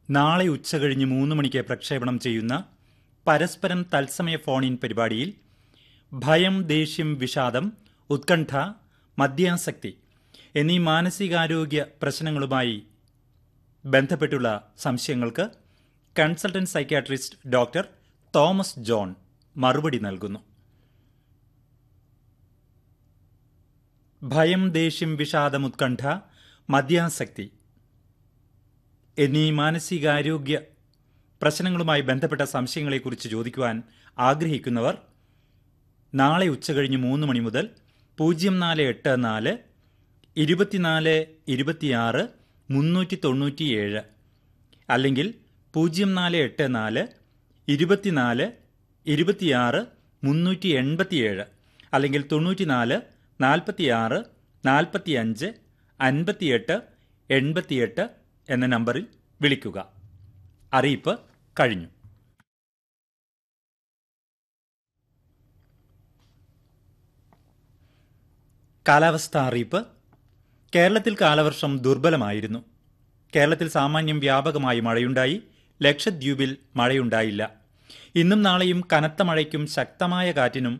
നാളെ ഉച്ചകഴിഞ്ഞ് മൂന്ന് മണിക്ക് പ്രക്ഷേപണം ചെയ്യുന്ന പരസ്പരം തത്സമയ ഫോണിൻ പരിപാടിയിൽ ഭയം ദേഷ്യം വിഷാദം ഉത്കണ്ഠ മദ്യാസക്തി എന്നീ മാനസികാരോഗ്യ പ്രശ്നങ്ങളുമായി ബന്ധപ്പെട്ടുള്ള സംശയങ്ങൾക്ക് consultant psychiatrist doctor Thomas John മറുപടി നൽകുന്നു ഭയം ദേഷ്യം വിഷാദം ഉത്കണ്ഠ മദ്യാസക്തി എന്നീ മാനസികാരോഗ്യ പ്രശ്നങ്ങളുമായി ബന്ധപ്പെട്ട സംശയങ്ങളെക്കുറിച്ച് ചോദിക്കുവാൻ ആഗ്രഹിക്കുന്നവർ നാളെ ഉച്ചകഴിഞ്ഞ് മൂന്ന് മണി മുതൽ പൂജ്യം നാല് എട്ട് നാല് ഇരുപത്തിനാല് ഇരുപത്തിയാറ് മുന്നൂറ്റി തൊണ്ണൂറ്റിയേഴ് അല്ലെങ്കിൽ പൂജ്യം നാല് എട്ട് നാല് ഇരുപത്തിനാല് ഇരുപത്തിയാറ് മുന്നൂറ്റി എൺപത്തിയേഴ് അല്ലെങ്കിൽ തൊണ്ണൂറ്റിനാല് നാൽപ്പത്തിയാറ് നാൽപ്പത്തിയഞ്ച് അൻപത്തിയെട്ട് എൺപത്തിയെട്ട് എന്ന നമ്പറിൽ വിളിക്കുക അറിയിപ്പ് കഴിഞ്ഞു കാലാവസ്ഥ അറിയിപ്പ് കേരളത്തിൽ കാലവർഷം ദുർബലമായിരുന്നു കേരളത്തിൽ സാമാന്യം വ്യാപകമായി മഴയുണ്ടായി ലക്ഷദ്വീപിൽ മഴയുണ്ടായില്ല ഇന്നും നാളെയും കനത്ത മഴയ്ക്കും ശക്തമായ കാറ്റിനും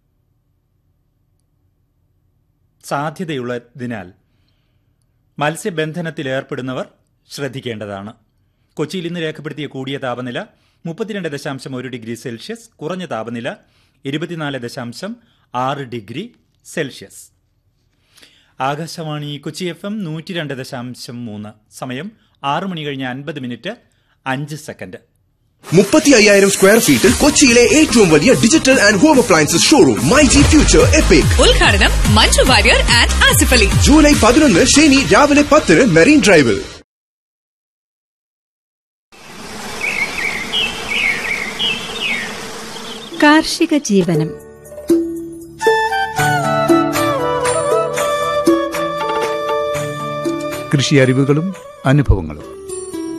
സാധ്യതയുള്ളതിനാൽ മത്സ്യബന്ധനത്തിലേർപ്പെടുന്നവർ ശ്രദ്ധിക്കേണ്ടതാണ് കൊച്ചിയിൽ ഇന്ന് രേഖപ്പെടുത്തിയ കൂടിയ താപനില മുപ്പത്തിരണ്ട് ദശാംശം ഒരു ഡിഗ്രി സെൽഷ്യസ് കുറഞ്ഞ താപനില ഇരുപത്തിനാല് ദശാംശം ആറ് degree Celsius Akashvani Kochi F M നൂറ്റി രണ്ട് ദശാംശം മൂന്ന് സമയം ആറ് മണി കഴിഞ്ഞ് അൻപത് മിനിറ്റ് അഞ്ച് സെക്കൻഡ് മുപ്പത്തി അയ്യായിരം സ്ക്വയർ ഫീറ്റിൽ കൊച്ചിയിലെ ഏറ്റവും വലിയ digital and home appliances showroom my G future epic ഉദ്ഘാടനം മഞ്ജു വാര്യർ ആൻഡ് ആസിഫ് അലി ജൂലൈ പതിനൊന്ന് ശനി രാവിലെ പത്തിന് മെറീൻ ഡ്രൈവിൽ കാർഷിക ജീവനം കൃഷി അറിവുകളും അനുഭവങ്ങളും